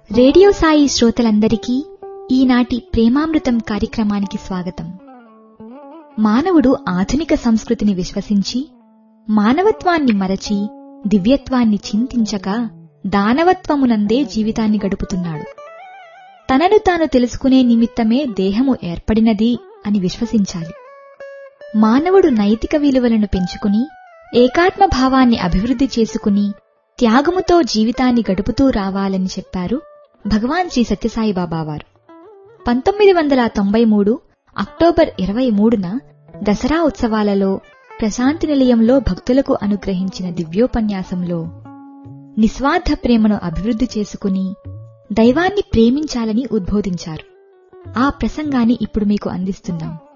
radio Sai శ్రోతలందరికీ ఈనాటి ప్రేమామృతం కార్యక్రమానికి స్వాగతం మానవుడు ఆధునిక సంస్కృతిని విశ్వసించి మానవత్వాన్ని మరచి దివ్యత్వాన్ని చింతించక దానవత్వమునందే జీవితాన్ని గడుపుతున్నాడు తనను తాను తెలుసుకునే నిమిత్తమే దేహము ఏర్పడినది అని విశ్వసించాలి మానవుడు నైతిక విలువలను పెంచుకుని ఏకాత్మ భావాన్ని అభివృద్ధి చేసుకుని త్యాగముతో జీవితాన్ని గడుపుతూ రావాలని చెప్పారు భగవాన్ శ్రీ సత్యసాయి బాబా వారు పంతొమ్మిది వందల తొంభై మూడు అక్టోబర్ ఇరవై మూడున దసరా ఉత్సవాలలో ప్రశాంతి నిలయంలో భక్తులకు అనుగ్రహించిన దివ్యోపన్యాసంలో నిస్వార్థ ప్రేమను అభివృద్ధి చేసుకుని దైవాన్ని ప్రేమించాలని ఉద్బోధించారు ఆ ప్రసంగాన్ని ఇప్పుడు మీకు అందిస్తున్నాం